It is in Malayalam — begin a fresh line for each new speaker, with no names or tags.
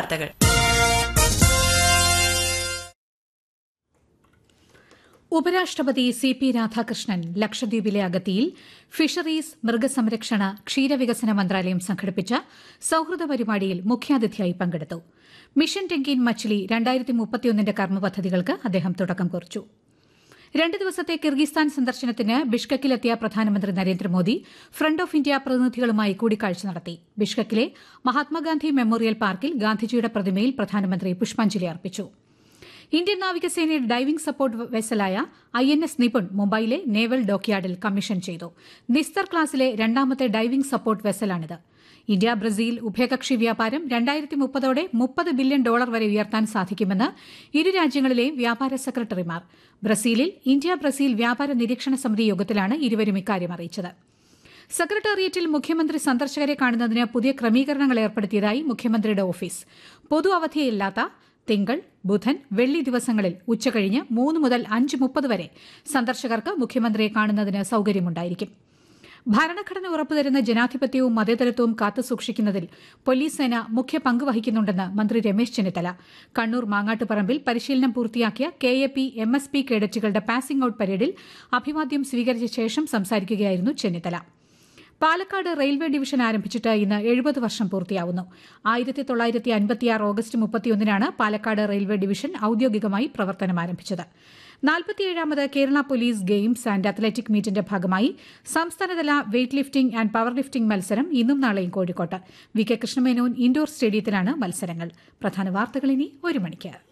വാർത്തകൾ
ഉപരാഷ്ട്രപതി സി പി രാധാകൃഷ്ണൻ ലക്ഷദ്വീപിലെ അഗത്തിയിൽ ഫിഷറീസ് മൃഗസംരക്ഷണ ക്ഷീരവികസന മന്ത്രാലയം സംഘടിപ്പിച്ച സൌഹൃദ പരിപാടിയിൽ മുഖ്യാതിഥിയായി പങ്കെടുത്തു മിഷൻ ടെങ്കിൻ മച്ചിലി രണ്ടായിരത്തി മുപ്പത്തിയൊന്നിന്റെ കർമ്മപദ്ധതികൾക്ക് അദ്ദേഹം തുടക്കം കുറിച്ചു രണ്ട് ദിവസത്തെ കിർഗിസ്ഥാൻ സന്ദർശനത്തിന് ബിഷ്കക്കിലെത്തിയ പ്രധാനമന്ത്രി നരേന്ദ്രമോദി ഫ്രണ്ട് ഓഫ് ഇന്ത്യ പ്രതിനിധികളുമായി കൂടിക്കാഴ്ച നടത്തി ബിഷ്കക്കിലെ മഹാത്മാഗാന്ധി മെമ്മോറിയൽ പാർക്കിൽ ഗാന്ധിജിയുടെ പ്രതിമയിൽ പ്രധാനമന്ത്രി പുഷ്പാഞ്ജലി അർപ്പിച്ചു ഇന്ത്യൻ നാവികസേനയുടെ ഡൈവിംഗ് സപ്പോർട്ട് വെസലായ ഐ എൻ എസ് നിപുൺ മുംബൈയിലെ നേവൽ ഡോക്യാർഡിൽ കമ്മീഷൻ ചെയ്തു നിസ്തർ ക്ലാസിലെ രണ്ടാമത്തെ ഡൈവിംഗ് സപ്പോർട്ട് വെസലാണിത് ഇന്ത്യ ബ്രസീൽ ഉഭയകക്ഷി വ്യാപാരം രണ്ടായിരത്തി മുപ്പതോടെ മുപ്പത് ബില്യൺ ഡോളർ വരെ ഉയർത്താൻ സാധിക്കുമെന്ന് ഇരു രാജ്യങ്ങളിലെയും വ്യാപാര സെക്രട്ടറിമാർ ബ്രസീലിൽ ഇന്ത്യ ബ്രസീൽ വ്യാപാര നിരീക്ഷണ സമിതി യോഗത്തിലാണ് ഇരുവരും ഇക്കാര്യം അറിയിച്ചത് സെക്രട്ടേറിയറ്റിൽ മുഖ്യമന്ത്രി സന്ദർശകരെ കാണുന്നതിന് പുതിയ ക്രമീകരണങ്ങൾ ഏർപ്പെടുത്തിയതായി മുഖ്യമന്ത്രിയുടെ ഓഫീസ് പൊതു അവധിയില്ലാത്ത തിങ്കൾ ബുധൻ വെള്ളി ദിവസങ്ങളിൽ ഉച്ചകഴിഞ്ഞ് മൂന്ന് മുതൽ അഞ്ച് മുപ്പത് വരെ സന്ദർശകർക്ക് മുഖ്യമന്ത്രിയെ കാണുന്നതിന് സൌകര്യമുണ്ടായിരിക്കും ഭരണഘടന ഉറപ്പുതരുന്ന ജനാധിപത്യവും മതേതരത്വവും കാത്തുസൂക്ഷിക്കുന്നതിൽ പോലീസ് സേന മുഖ്യ പങ്ക് വഹിക്കുന്നുണ്ടെന്ന് മന്ത്രി രമേശ് ചെന്നിത്തല കണ്ണൂർ മാങ്ങാട്ടുപറമ്പിൽ പരിശീലനം പൂർത്തിയാക്കിയ K A P M S P കേഡറ്റുകളുടെ പാസിംഗ് ഔട്ട് പരേഡിൽ അഭിവാദ്യം സ്വീകരിച്ച ശേഷം സംസാരിക്കുകയായിരുന്നു ചെന്നിത്തല പാലക്കാട് റെയിൽവേ ഡിവിഷൻ ആരംഭിച്ചിട്ട് ഇന്ന് എഴുപത് വർഷം പൂർത്തിയാവുന്നു ആയിരത്തി തൊള്ളായിരത്തി അൻപത്തിയാറ് ഓഗസ്റ്റ് മുപ്പത്തിയൊന്നിനാണ് പാലക്കാട് റെയിൽവേ ഡിവിഷൻ ഔദ്യോഗികമായി പ്രവർത്തനം ആരംഭിച്ചത് നാൽപ്പത്തിയേഴാമത് Kerala police games and athletic മീറ്റിന്റെ ഭാഗമായി സംസ്ഥാനതല weight lifting and power lifting മത്സരം ഇന്നും നാളെയും കോഴിക്കോട്ട് വി കെ കൃഷ്ണമേനോൻ ഇൻഡോർ സ്റ്റേഡിയത്തിലാണ് മത്സരങ്ങൾ പ്രധാന വാർത്തകൾ ഇനി ഒരു മണിക്ക്